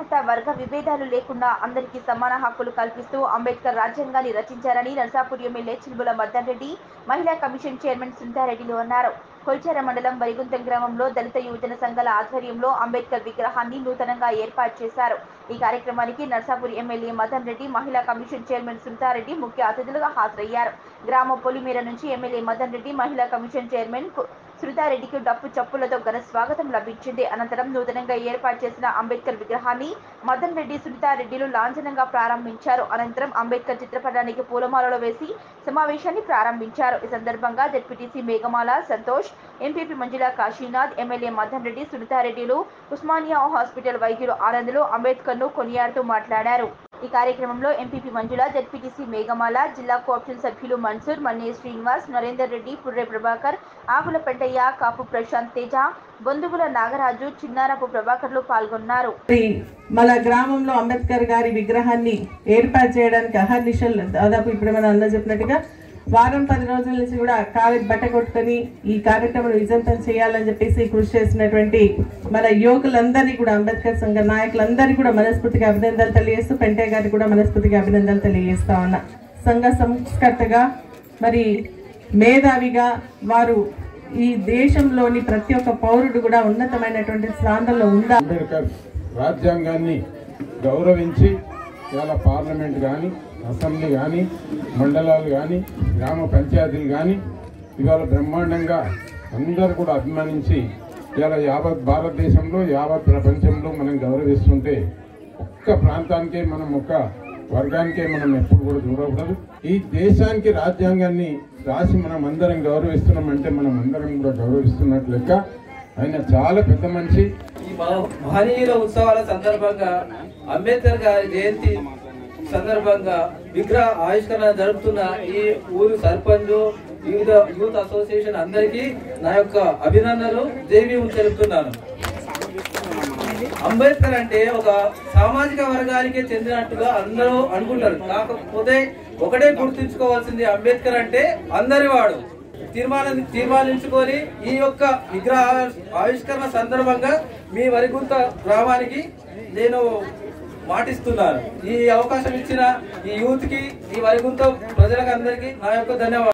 కులమత వర్గ విభేదాలు లేకుండా అందరికీ సమాన హక్కులు కల్పిస్తూ అంబేద్కర్ రాజ్యాంగాన్ని రచించారని నర్సాపూర్ ఎమ్మెల్యే చిలుబుల మద్దన్ రెడ్డి మహిళా కమిషన్ చైర్మన్ సుందారెడ్డిలు అన్నారు కొల్చార మండలం వరిగుంతం గ్రామంలో దళిత యువజన సంఘాల ఆధ్వర్యంలో అంబేద్కర్ విగ్రహాన్ని నూతనంగా ఏర్పాటు చేశారు ఈ కార్యక్రమానికి నర్సాపూర్ ఎమ్మెల్యే మదన్ రెడ్డి మహిళా కమిషన్ చైర్మన్ సుంతారెడ్డి ముఖ్య అతిథులుగా హాజరయ్యారు గ్రామ పొలిమేర నుంచి ఎమ్మెల్యే మదన్ రెడ్డి మహిళా కమిషన్ చైర్మన్ కు- సునీతారెడ్డికి డప్పు చప్పులతో ఘన స్వాగతం లభించింది అనంతరం నూతనంగా ఏర్పాటు చేసిన అంబేద్కర్ విగ్రహాన్ని మదన్ రెడ్డి సునీతారెడ్డిలు లాంఛనంగా ప్రారంభించారు అనంతరం అంబేద్కర్ చిత్రపటానికి పూలమాలలో వేసి సమావేశాన్ని ప్రారంభించారు ఈ సందర్భంగా ZPTC Meghamala Santosh MPP Manjula Kashinath MLA Madan Reddy సునీతారెడ్డిలు ఉస్మానియా హాస్పిటల్ వైద్యులు ఆనందులు అంబేద్కర్ ను కొనియాడుతూ మాట్లాడారు ఈ కార్యక్రమంలో ఎంపీపీ మంజుల జెడ్పీటీసీ మేఘమాల జిల్లా కోఆప్షన్ సభ్యులు మన్సూర్ మన్నే శ్రీనివాస్ నరేందర్ రెడ్డి పుర్రె ప్రభాకర్ ఆకుల పెంటయ్య కాపు ప్రశాంత్ తేజ బొందుగుల నాగరాజు చిన్నారపు ప్రభాకర్లు పాల్గొన్నారు మరి మన గ్రామంలో అంబేద్కర్ గారి విగ్రహాన్ని ఏర్పాటు చేయడానికి అహర్నిశలు దాదాపు ఇప్పుడు మన అన్న చెప్పినట్టుగా వారం పది రోజుల నుంచి కూడా కాలి బట్ట కొట్టుకొని ఈ కార్యక్రమం విజంతం చేయాలని చెప్పేసి కృషి చేసినటువంటి మన యువకులందరినీ కూడా అంబేద్కర్ సంఘ నాయకులందరికీ కూడా మనస్ఫూర్తిగా అభినందనలు తెలియజేస్తూ పెంటే గారికి కూడా మనస్ఫూర్తిగా అభినందనలు తెలియజేస్తా ఉన్నా సంఘ సంస్కర్తగా మరి మేధావిగా వారు ఈ దేశంలోని ప్రతి ఒక్క పౌరుడు కూడా ఉన్నతమైనటువంటి స్థానంలో ఉందా అంబేద్కర్ రాజ్యాంగాన్ని గౌరవించి ఇవాళ పార్లమెంట్ కానీ అసెంబ్లీ కానీ మండలాలు కానీ గ్రామ పంచాయతీలు కానీ ఇవాళ బ్రహ్మాండంగా అందరూ కూడా అభిమానించి ఇవాళ యావత్ భారతదేశంలో యావత్ ప్రపంచంలో మనం గౌరవిస్తుంటే ఒక్క ప్రాంతానికే మనం ఒక్క వర్గానికే మనం ఎప్పుడు కూడా చూడకూడదు ఈ దేశానికి రాజ్యాంగాన్ని రాసి మనం అందరం గౌరవిస్తున్నాం అంటే మనం అందరం కూడా గౌరవిస్తున్నట్లు లెక్క ఆయన చాలా పెద్ద మనిషి ఈ మహ- మహనీయుల ఉత్సవాల సందర్భంగా అంబేద్కర్ గారి జయంతి సందర్భంగా విగ్రహ ఆవిష్కరణ జరుపుతున్న ఈ ఊరు సర్పంచ్ వివిధ యూత్ అసోసియేషన్ అందరికీ నా యొక్క అభినందనలు దేవీము తెలుపుతున్నాను అంబేద్కర్ అంటే ఒక సామాజిక వర్గానికే చెందినట్టుగా అందరూ అనుకుంటారు కాకపోతే ఒకటే గుర్తుంచుకోవాల్సింది అంబేద్కర్ అంటే అందరి వాడు తీర్మానం తీర్మానించుకొని ఈ యొక్క విగ్రహ ఆవిష్కరణ సందర్భంగా మీ వరిగుంత గ్రామానికి నేను మాటిస్తున్నాను ఈ అవకాశం ఇచ్చిన ఈ యూత్ కి ఈ వరిగుంత ప్రజలకు అందరికీ నా యొక్క ధన్యవాదాలు